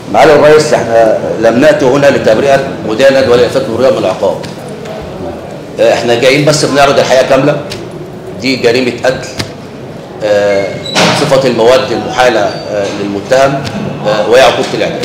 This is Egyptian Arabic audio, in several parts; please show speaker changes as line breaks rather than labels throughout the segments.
معالي الرئيس احنا لم ناتي هنا لتبرئه مداند ولا افاده مريه من العقاب اه، احنا جايين بس بنعرض الحقيقه كامله دي جريمه قتل اه، صفه المواد المحاله اه، للمتهم اه، وهي عقوبه الاعدام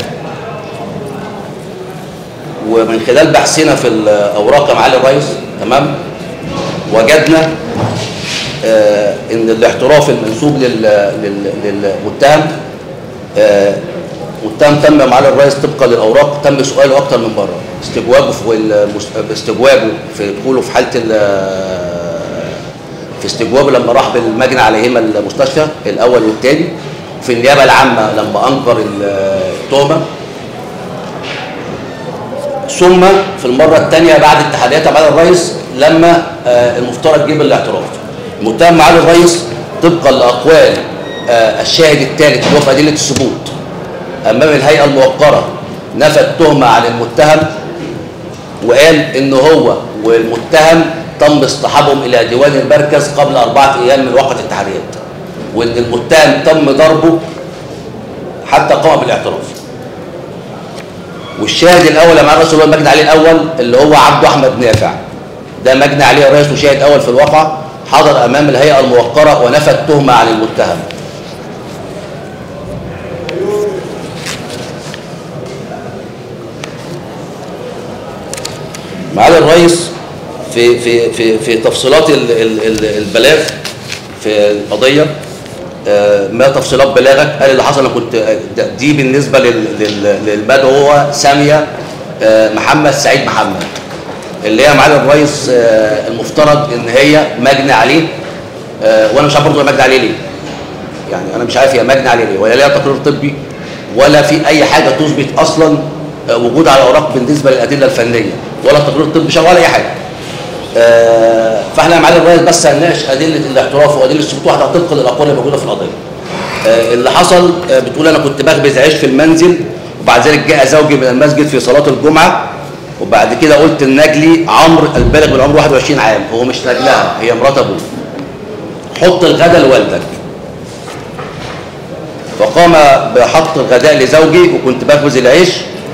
ومن خلال بحثنا في الاوراق يا معالي الرئيس تمام وجدنا آه، ان الاحتراف المنسوب لل- لل- للمتهم آه، متهم تم يا معالي الرئيس طبقا للاوراق تم سؤاله اكتر من مره استجوابه في المس- استجوابه في دخوله في حاله ال- في استجوابه لما راح بالمجني عليهما المستشفى الاول والثاني في النيابه العامه لما انكر التهمه ثم في المره الثانيه بعد التحديات معالي الرئيس لما آه، المفترض جيب الاعتراف المتهم معالي الرئيس طبقا لاقوال آه، الشاهد الثالث اللي هو في ادله الثبوت امام الهيئه الموقره نفى التهمه عن المتهم وقال ان هو والمتهم تم اصطحابهم الى ديوان المركز قبل اربعه ايام من وقت التحريات وان المتهم تم ضربه حتى قام بالاعتراف والشاهد الاول يا معالي الرئيس اللي هو المجني عليه الاول اللي هو عبده احمد نافع ده مجني عليه الرئيس وشاهد اول في الواقعه حضر امام الهيئه الموقره ونفى التهمه عن المتهم معالي الرئيس في في في في تفصيلات ال- ال- ال- البلاغ في القضيه آه، ما تفصيلات بلاغك قال اللي حصل انا كنت ده- دي بالنسبه لل- لل- للبدو هو ساميه آه، محمد سعيد محمد اللي هي معالي الرئيس آه، المفترض ان هي مجني عليه آه، وانا مش عارف برضه هي مجني عليه ليه يعني انا مش عارف هي مجني عليه ليه ولا ليها تقرير طبي ولا في اي حاجه تثبت اصلا آه، وجود على الاوراق بالنسبه للادله الفنيه ولا تقرير طبي شغال ولا اي حاجه آه، فاحنا يا معالي الرئيس بس هنناقش ادله الاعتراف وادله الثبوت واحده طبقا للاقوال اللي موجوده في القضيه. آه، اللي حصل آه، بتقول انا كنت بخبز عيش في المنزل وبعد ذلك جاء زوجي من المسجد في صلاه الجمعه وبعد كده قلت لنجلي عمرو البالغ من عمره 21 عام هو مش نجلها هي مرات ابوه حط الغداء لوالدك فقام بحط الغداء لزوجي وكنت بخبز العيش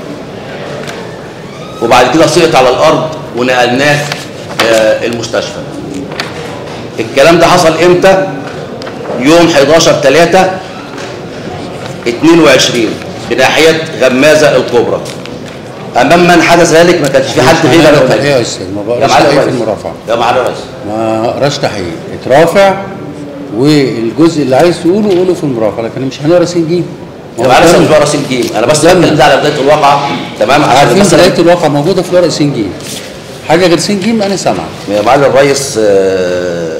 وبعد كده سقط على الارض ونقلناه آه، المستشفى الكلام ده حصل امتى يوم 11 3 22 بناحيه غمازه الكبرى امام من حدث ذلك ما كانش في حد غير
أنا
انا
تحقيق
ومالك.
يا استاذ ما
يا
بقراش
معالي
تحقيق في
الرئيس
المرافعه
يا معالي الرئيس
ما اقراش تحقيق اترافع والجزء اللي عايز تقوله قوله في المرافعه لكن مش هنقرا سين جيم
يا معالي الرئيس مش بقرا سين جيم انا بس
قدامنا.
بتكلم ده على بدايه الواقعه تمام عشان
عارفين
مثلا
بدايه الواقع موجوده في ورق سين جيم حاجه غير سين جيم انا سامعك
يا معالي الرئيس آه،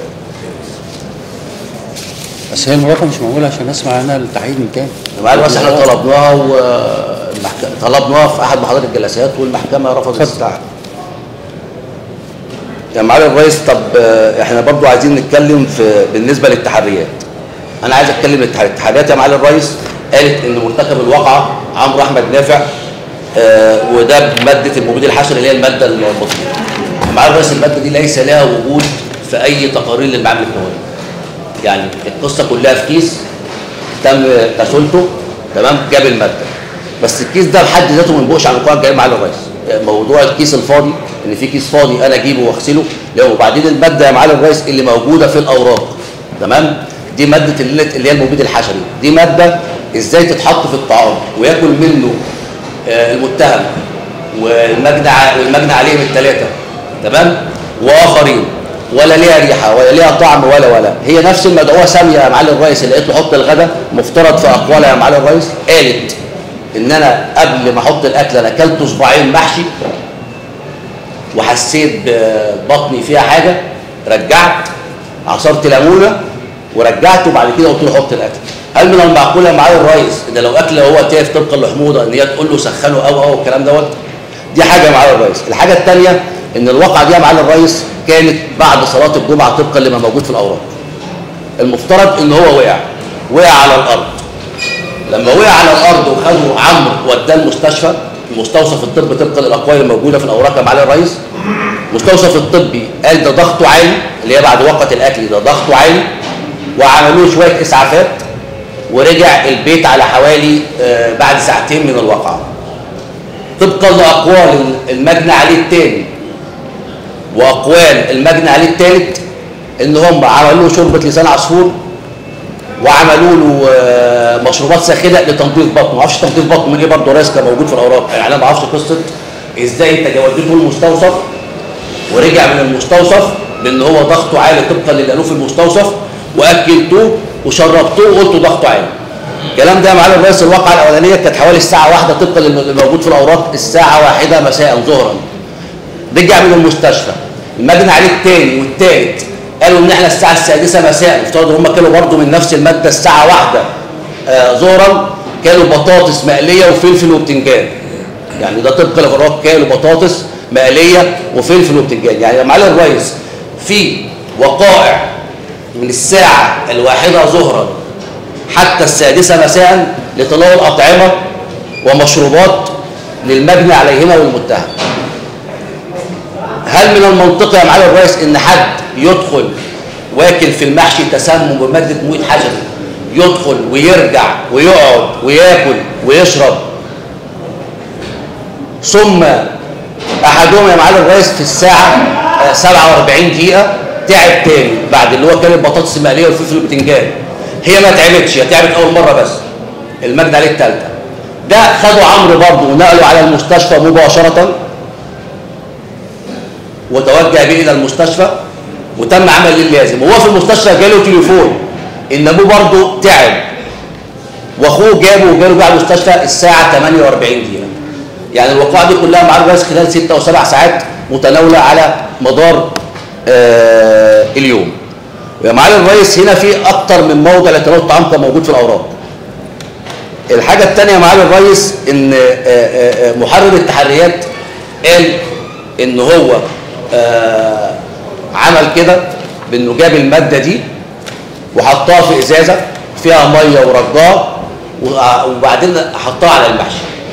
بس هي المرافعه مش معموله عشان اسمع عنها التحقيق من كام
يا معالي الرئيس احنا طلبناها والمحكمه طلبناها في احد محاضرات الجلسات والمحكمه رفضت
اتفضل.
الاستدعاء يا معالي الرئيس طب آه، احنا برضو عايزين نتكلم في بالنسبه للتحريات انا عايز اتكلم التحريات التحريات يا معالي الرئيس قالت ان مرتكب الواقعه عمرو احمد نافع آه، وده بماده المبيد الحشري اللي هي الماده المطلوبه يا معالي الرئيس الماده دي ليس لها وجود في اي تقارير للمعامل الكونيه يعني القصه كلها في كيس تم تسلته تمام جاب الماده بس الكيس ده بحد ذاته ما ينبقش عن القواعد الجايه مع الرئيس موضوع الكيس الفاضي ان في كيس فاضي انا اجيبه واغسله لو وبعدين الماده يا معالي الرئيس اللي موجوده في الاوراق تمام دي ماده اللي اللي هي المبيد الحشري دي ماده ازاي تتحط في الطعام وياكل منه آه، المتهم والمجنى ع- والمجنى عليهم الثلاثه تمام واخرين ولا ليها ريحه ولا ليها طعم ولا ولا هي نفس المدعوه ساميه يا معالي الرئيس اللي قالت له حط الغدا مفترض في اقوالها يا معالي الرئيس قالت ان انا قبل ما احط الاكل انا اكلت صباعين محشي وحسيت ببطني فيها حاجه رجعت عصرت ليمونه ورجعت وبعد كده قلت له حط الاكل هل من المعقول يا معالي الرئيس ان لو اكل هو تاف طبقا لحموضه ان هي تقول له سخنه او او الكلام دوت دي حاجه يا معالي الرئيس الحاجه الثانيه ان الواقعه دي يا معالي الرئيس كانت بعد صلاه الجمعه طبقا لما موجود في الاوراق المفترض ان هو وقع وقع على الارض لما وقع على الارض وخدوا عمرو وداه المستشفى المستوصف الطبي طبقا للاقوال الموجوده في الاوراق يا معالي الرئيس المستوصف الطبي قال ده ضغطه عالي اللي هي بعد وقت الاكل ده ضغطه عالي وعملوا له شويه اسعافات ورجع البيت على حوالي آه، بعد ساعتين من الواقعه طبقا لاقوال المجني عليه الثاني واقوال المجني عليه الثالث ان هم عملوا له شوربه لسان عصفور وعملوا له آه، مشروبات ساخنه لتنظيف بطنه ما اعرفش تنظيف بطنه من ايه برضه رئيس كان موجود في الاوراق يعني انا ما اعرفش قصه ازاي انت جودته المستوصف ورجع من المستوصف لان هو ضغطه عالي طبقا للي قالوه في المستوصف واكلتوه وشربتوه وقلتوا ضغطه عالي الكلام ده يا معالي الرئيس الواقعه الاولانيه كانت حوالي الساعه واحدة طبقا للي موجود في الاوراق الساعه واحدة مساء ظهرا رجع من المستشفى المجني عليه الثاني والثالث قالوا ان احنا الساعه السادسة مساء افترضوا هم كانوا برضه من نفس الماده الساعه واحدة آه ظهرا كانوا بطاطس مقليه وفلفل وبتنجان يعني ده طبقا للاوراق كانوا بطاطس مقليه وفلفل وبتنجان يعني يا معالي الرئيس في وقائع من الساعه الواحدة ظهرا حتى السادسة مساء لتناول أطعمة ومشروبات للمجني عليهما والمتهم هل من المنطقي يا معالي الرئيس ان حد يدخل واكل في المحشي تسمم بمادة مويد حشري يدخل ويرجع ويقعد وياكل ويشرب ثم احدهم يا معالي الرئيس في الساعة آه، 47 دقيقة تعب تاني بعد اللي هو كان البطاطس المقلية والفلفل والبتنجان هي ما تعبتش هي تعبت اول مرة بس المجد عليه الثالثة ده خدوا عمرو برضه ونقلوا على المستشفى مباشرة وتوجه به الى المستشفى وتم عمل ليه اللازم وهو في المستشفى جاله تليفون ان ابوه برضه تعب واخوه جابه وجاله بقى المستشفى الساعه 48 دقيقه يعني الوقائع دي كلها مع الرئيس خلال 6 او 7 ساعات متناوله على مدار آه اليوم يا معالي الرئيس هنا في اكتر من موضع لتناول الطعام كان موجود في الاوراق الحاجه الثانيه يا معالي الرئيس ان آه، آه، آه، محرر التحريات قال ان هو آه، عمل كده بانه جاب الماده دي وحطها في ازازه فيها ميه ورجاه وع- وبعدين حطها على المحشي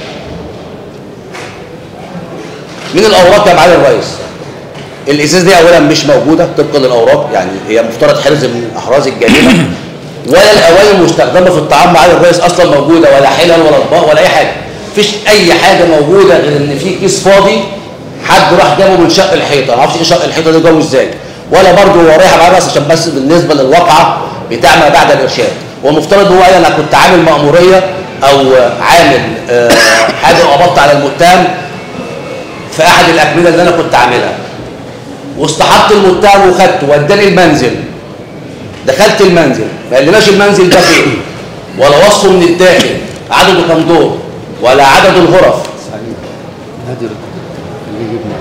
من الاوراق يا معالي الرئيس الازاز دي اولا مش موجوده طبقا للاوراق يعني هي مفترض حرز من احراز الجريمه ولا الاواني المستخدمه في الطعام معالي الرئيس اصلا موجوده ولا حلل ولا اطباق ولا اي حاجه مفيش اي حاجه موجوده غير ان في كيس فاضي حد راح جابه من شق الحيطه ما اعرفش ايه شق الحيطه ده جابه ازاي ولا برضه هو رايح معاه بس عشان بس بالنسبه للواقعه بتاع ما بعد الارشاد هو المفترض هو قال انا كنت عامل ماموريه او عامل آه، حاجه قبضت على المتهم في احد الاكمده اللي انا كنت عاملها واستحقت المتهم وخدته وداني المنزل دخلت المنزل ما قالناش المنزل ده فين ولا وصفه من الداخل عدده كام دور ولا عدد الغرف
سعيد نادر اللي يجيبنا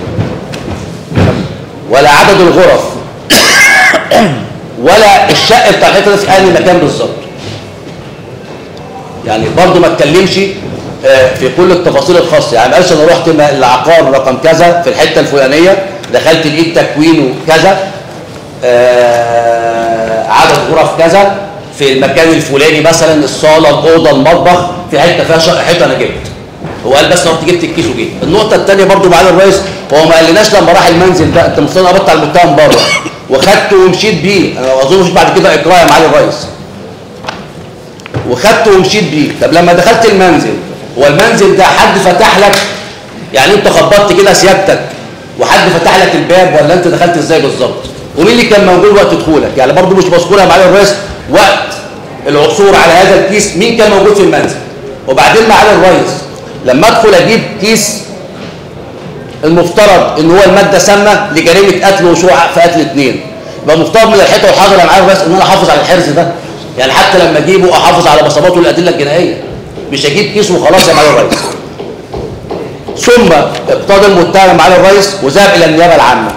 ولا عدد الغرف ولا الشق بتاع الحته ده في انهي مكان بالظبط يعني برضه ما اتكلمش آه، في كل التفاصيل الخاصه يعني ما قالش انا رحت م- العقار رقم كذا في الحته الفلانيه دخلت لقيت تكوينه كذا آه، عدد غرف كذا في المكان الفلاني مثلا الصاله الاوضه المطبخ في حته فيها شق حته انا جبت هو قال بس رحت جبت الكيس وجيت النقطه الثانيه برضو معالي الرئيس هو ما قالناش لما راح المنزل ده انت المفترض قبضت على المتهم بره وخدته ومشيت بيه انا اظن مش بعد كده اجراء يا معالي الرئيس وخدته ومشيت بيه طب لما دخلت المنزل هو المنزل ده حد فتح لك يعني انت خبطت كده سيادتك وحد فتح لك الباب ولا انت دخلت ازاي بالظبط ومين اللي كان موجود وقت دخولك يعني برضو مش مذكوره يا معالي الرئيس وقت العثور على هذا الكيس مين كان موجود في المنزل وبعدين معالي الرئيس لما ادخل اجيب كيس المفترض ان هو الماده سامه لجريمه قتل وشروع في قتل اثنين يبقى المفترض من الحته والحاضر يا معالي الرئيس ان انا احافظ على الحرز ده يعني حتى لما اجيبه احافظ على بصماته والادله الجنائيه مش اجيب كيس وخلاص يا معالي الرئيس ثم اقتضى المتهم معالي الرئيس وذهب الى النيابه العامه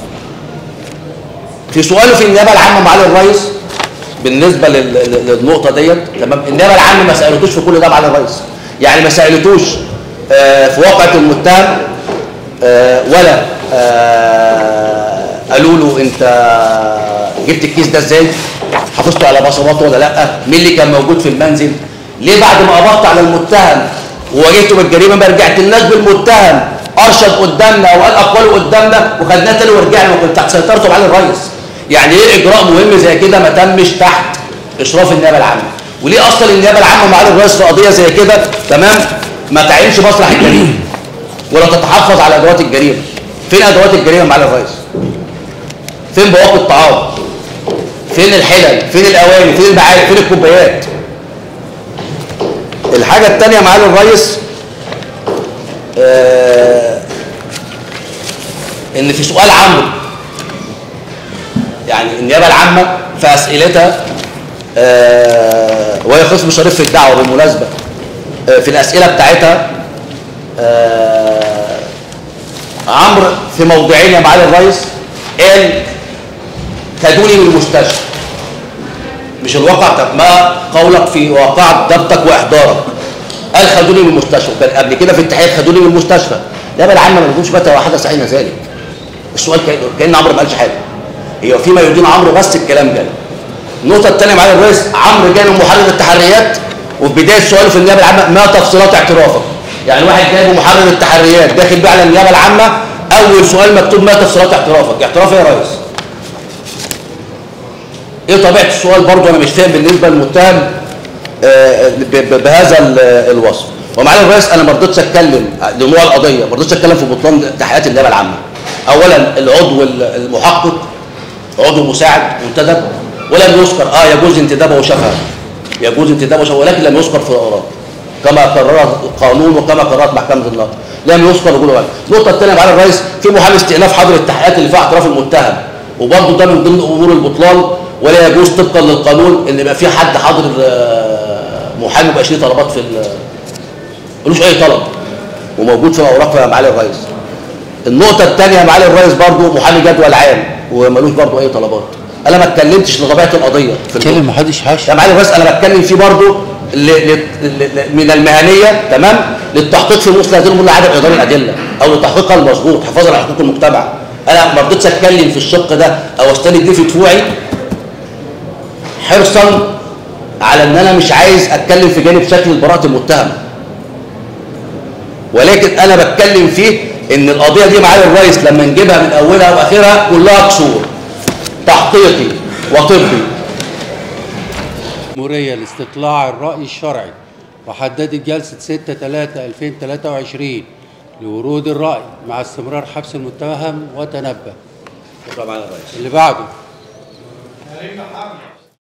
في سؤاله في النيابه العامه معالي الرئيس بالنسبه لل- لل- للنقطه ديت تمام النيابه العامه ما سالتوش في كل ده معالي الرئيس يعني ما سالتوش آه، في واقعه المتهم آه، ولا آه، قالوا له انت جبت الكيس ده ازاي حافظته على بصماته ولا لا مين اللي كان موجود في المنزل ليه بعد ما قبضت على المتهم وواجهته بالجريمه ما رجعتلناش بالمتهم ارشد قدامنا او قال اقواله قدامنا وخدناه تاني ورجعنا وكنت تحت سيطرته على الرئيس يعني ايه اجراء مهم زي كده ما تمش تحت اشراف النيابه العامه وليه اصلا النيابه العامه معالي الرئيس في قضيه زي كده تمام ما تعينش مسرح الجريمه ولا تتحفظ على ادوات الجريمه فين ادوات الجريمه معالي الرئيس فين بواقي الطعام فين الحلل فين الاواني فين المعالق فين الكوبايات الحاجه الثانيه معالي الرئيس آه ان في سؤال عمرو يعني النيابه العامه في اسئلتها آه وهي خصم شريف في الدعوه بالمناسبه آه في الاسئله بتاعتها آه عمرو في موضعين يا معالي الرئيس قال خدوني من المستشفى مش الواقع طب ما قولك في واقع ضبطك واحضارك قال خدوني من المستشفى كان قبل كده في التحقيق خدوني من المستشفى النيابه العامه ما نقولش متى وحدث حين ذلك السؤال كان كان عمرو ما قالش حاجه هي فيما يدين عمرو بس الكلام جاي النقطه الثانيه معالي الرئيس عمرو جاي من محرر التحريات وفي بدايه سؤاله في النيابه العامه ما تفصيلات اعترافك يعني واحد جايبه محرر التحريات داخل بيه على النيابه العامه اول سؤال مكتوب ما تفصيلات اعترافك اعتراف ايه يا ريس ايه طبيعه السؤال برضه انا مش فاهم بالنسبه للمتهم آه، ب- ب- بهذا ال- الوصف ومعالي الرئيس انا ما رضيتش اتكلم لنوع القضيه ما رضيتش اتكلم في بطلان تحقيقات النيابه العامه اولا العضو ال- المحقق عضو مساعد منتدب ولم يذكر اه يجوز انتدابه وشفهه يجوز انتدابه وشفهه ولكن لم يذكر في الاوراق كما قررت القانون وكما قررت محكمه النقض لم يذكر وجود ولد النقطه الثانيه معالي الرئيس في محامي استئناف حظر التحقيقات اللي فيها اعتراف المتهم وبرضه ده من ضمن امور البطلان ولا يجوز طبقا للقانون ان يبقى في حد حاضر آه، محامي يبقى ليه طلبات في ال- ملوش اي طلب وموجود في الاوراق يا معالي الرئيس النقطه الثانيه يا معالي الرئيس برضه محامي جدول عام وملوش برضه اي طلبات انا ما اتكلمتش لطبيعه القضيه في البطلان.
اتكلم محدش حاش
يا معالي الرئيس انا بتكلم فيه برضه ل... ل... ل... من المهنيه تمام للتحقيق في مثل هذه الامور لعدم اهدار الادله او لتحقيقها المظبوط حفاظا على حقوق المجتمع انا ما رضيتش اتكلم في الشق ده او استند دي في دفوعي حرصا على ان انا مش عايز اتكلم في جانب شكل براءه المتهم ولكن انا بتكلم فيه ان القضيه دي معالي الرئيس لما نجيبها من اولها واخرها كلها قصور تحقيقي وطبي
جمهورية لاستطلاع الرأي الشرعي وحددت جلسة 6 3 2023 لورود الرأي مع استمرار حبس المتهم وتنبه
شكرا معالي الرئيس
اللي بعده
كريم محمد